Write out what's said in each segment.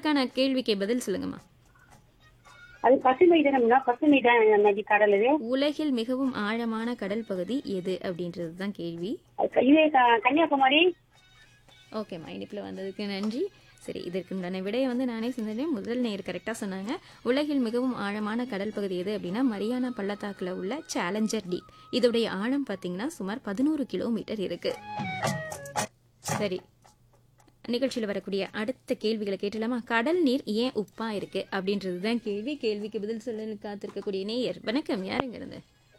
உங்களுக்கான கேள்விக்கு பதில் சொல்லுங்கம்மா அது பசுமை தானம்னா பசுமை தான் நதி கடல் இது உலகில் மிகவும் ஆழமான கடல் பகுதி எது அப்படின்றது தான் கேள்வி அது இது க- கன்னியாகுமரி ஓகேம்மா இனிப்பில் வந்ததுக்கு நன்றி சரி இதற்கு உண்டான விடையை வந்து நானே செஞ்சேன் முதல் நேர் கரெக்டாக சொன்னாங்க உலகில் மிகவும் ஆழமான கடல் பகுதி எது அப்படின்னா மரியானா பள்ளத்தாக்கில் உள்ள சேலஞ்சர் டீப் இதோடைய ஆழம் பார்த்தீங்கன்னா சுமார் பதினோரு கிலோமீட்டர் இருக்கு சரி நிகழ்ச்சியில் வரக்கூடிய அடுத்த கேள்விகளை கேட்டலாமா கடல் நீர் ஏன் உப்பா இருக்கு அப்படின்றது தான் கேள்வி கேள்விக்கு பதில் சொல்ல காத்திருக்கக்கூடிய நேயர் வணக்கம் யாருங்க இருந்து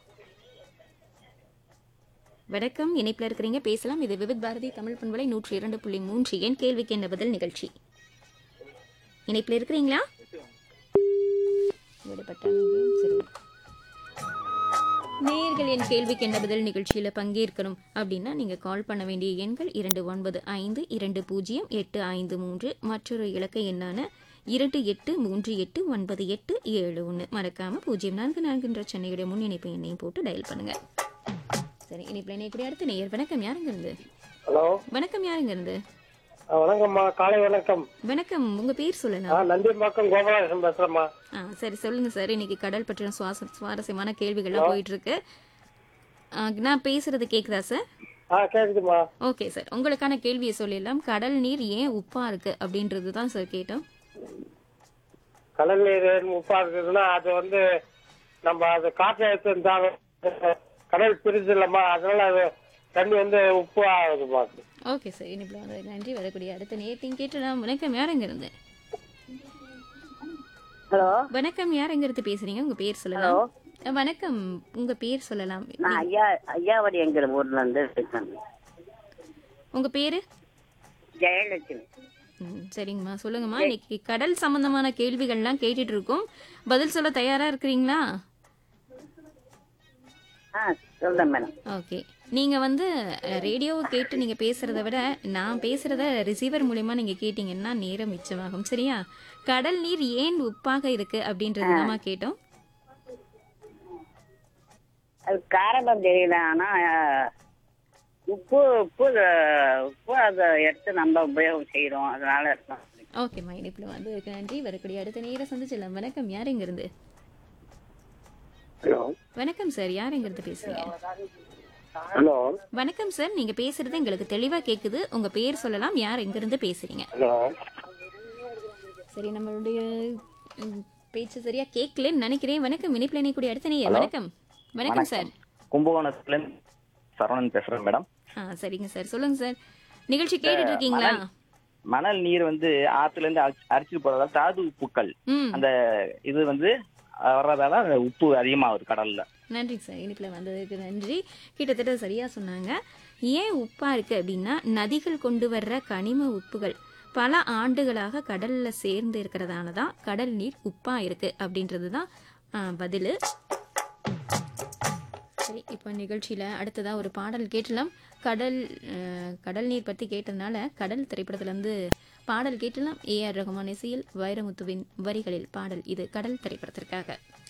வணக்கம் இணைப்பில் இருக்கிறீங்க பேசலாம் இது விவித் பாரதி தமிழ் பண்பலை நூற்றி இரண்டு புள்ளி மூன்று என் கேள்விக்கு என்ன பதில் நிகழ்ச்சி இணைப்பில் இருக்கிறீங்களா விடுபட்டாங்க. சரி நேயர்கள் என் கேள்விக்கு என்ன பதில் நிகழ்ச்சியில பங்கேற்கணும் அப்படின்னா நீங்க கால் பண்ண வேண்டிய எண்கள் இரண்டு ஒன்பது ஐந்து இரண்டு பூஜ்ஜியம் எட்டு ஐந்து மூன்று மற்றொரு இலக்க எண்ணான இரண்டு எட்டு மூன்று எட்டு ஒன்பது எட்டு ஏழு ஒன்று மறக்காம பூஜ்ஜியம் நான்கு நான்குன்ற சென்னையுடைய முன் இணைப்பு எண்ணையும் போட்டு டயல் பண்ணுங்க சரி இனிப்பில் இணையக்கூடிய அடுத்த நேயர் வணக்கம் யாருங்க இருந்து ஹலோ வணக்கம் யாருங்க இருந்து ஆ, வணக்கம்மா காலை வணக்கம் வணக்கம் உங்க பேர் ஆ சொல்லலாம் நந்தியம்பாக்கம் கோபாலகிருஷ்ணன் பேசுறேம்மா ஆ சரி சொல்லுங்க சார் இன்னைக்கு கடல் பற்றின சுவாச சுவாரஸ்யமான கேள்விகள்லாம் போயிட்டு இருக்கு ஆ, நான் பேசுறது கேக்குதா சார் ஆ கேக்குதுமா ஓகே சார் உங்களுக்கான கேள்வியை சொல்லிடலாம் கடல் நீர் ஏன் உப்பா இருக்கு அப்படின்றது தான் சார் கேட்டோம் கடல் நீர் உப்பா இருக்குதுன்னா அது வந்து நம்ம அது காற்றை எடுத்துருந்தாலும் கடல் பிரிச்சு இல்லம்மா அதனால அது தண்ணி வந்து உப்பு ஆகுதுமா ஓகே சார் இனிப்பில் வந்து நன்றி வரக்கூடிய அடுத்த நேரத்தையும் கேட்டலாம் வணக்கம் யாருங்க இருந்து ஹலோ வணக்கம் யாருங்க இருந்து பேசுறீங்க உங்க பேர் சொல்லலாம் அ, வணக்கம் உங்க பேர் சொல்லலாம் நான் ஐயா ஐயாவடி எங்கிற ஊர்ல இருந்து பேசுறேன் உங்க பேரு ஜெயலட்சுமி ம், சரிங்கம்மா சொல்லுங்கம்மா இன்னைக்கு கடல் சம்பந்தமான கேள்விகள்லாம் கேட்டுட்டு இருக்கோம் பதில் சொல்ல தயாரா இருக்கிறீங்களா ஆ சொல்றேன் மேடம் ஓகே நீங்க வந்து அஹ், ரேடியோவை கேட்டு நீங்க பேசுறத விட நான் பேசுறத ரிசீவர் மூலியமா நீங்க கேட்டீங்கன்னா நேரம் மிச்சமாகும் சரியா கடல் நீர் ஏன் உப்பாக இருக்கு அப்படின்றது தாம்மா கேட்டோம் அது காரணம் தெரியல ஆனா ஆ, உப்பு உப்பு அஹ், உப்பு அதை எடுத்து நம்ம உபயோகம் செய்யறோம் அதனால இருக்கும் ஓகேம்மா இனிப்புல வந்து நன்றி வரக்கூடிய அடுத்த நேரம் சந்திச்சிடலாம் வணக்கம் யார் எங்க இருந்து ஹலோ வணக்கம் சார் யார் எங்க இருந்து பேசுறீங்க ஹலோ வணக்கம் சார் நீங்க பேசுறது எங்களுக்கு தெளிவா கேக்குது உங்க பேர் சொல்லலாம் யார் எங்க இருந்து பேசுறீங்க ஹலோ சரி நம்மளுடைய ம், பேச்சு சரியா கேட்கலன்னு நினைக்கிறேன் வணக்கம் இனிப்புல இணைக்கூடிய அடுத்த நேயர் வணக்கம் வணக்கம் சார் கும்பகோணத்துல இருந்து சரவணன் பேசுறேன் மேடம் ஆ சரிங்க சார் சொல்லுங்க சார் நிகழ்ச்சி கேட்டுட்டு இருக்கீங்களா மணல் நீர் வந்து ஆத்துல இருந்து அரிச்சு- அரிச்சிட்டு போறதால தாது உப்புக்கள் ம் அந்த இது வந்து அஹ், வர்றதால அந்த உப்பு அதிகமாகுது கடல்ல நன்றி சார் இனிப்புல வந்ததுக்கு நன்றி கிட்டத்தட்ட சரியா சொன்னாங்க ஏன் உப்பா இருக்கு அப்படின்னா நதிகள் கொண்டு வர்ற கனிம உப்புகள் பல ஆண்டுகளாக கடல்ல சேர்ந்து இருக்கிறதால தான் கடல் நீர் உப்பா இருக்கு அப்படின்றது தான் பதில் சரி இப்போ நிகழ்ச்சியில் அடுத்ததாக ஒரு பாடல் கேட்டலாம் கடல் அஹ், கடல் நீர் பற்றி கேட்டதுனால கடல் திரைப்படத்துலேருந்து பாடல் கேட்டலாம் ஏஆர் ரகுமான் இசையில் வைரமுத்துவின் வரிகளில் பாடல் இது கடல் திரைப்படத்திற்காக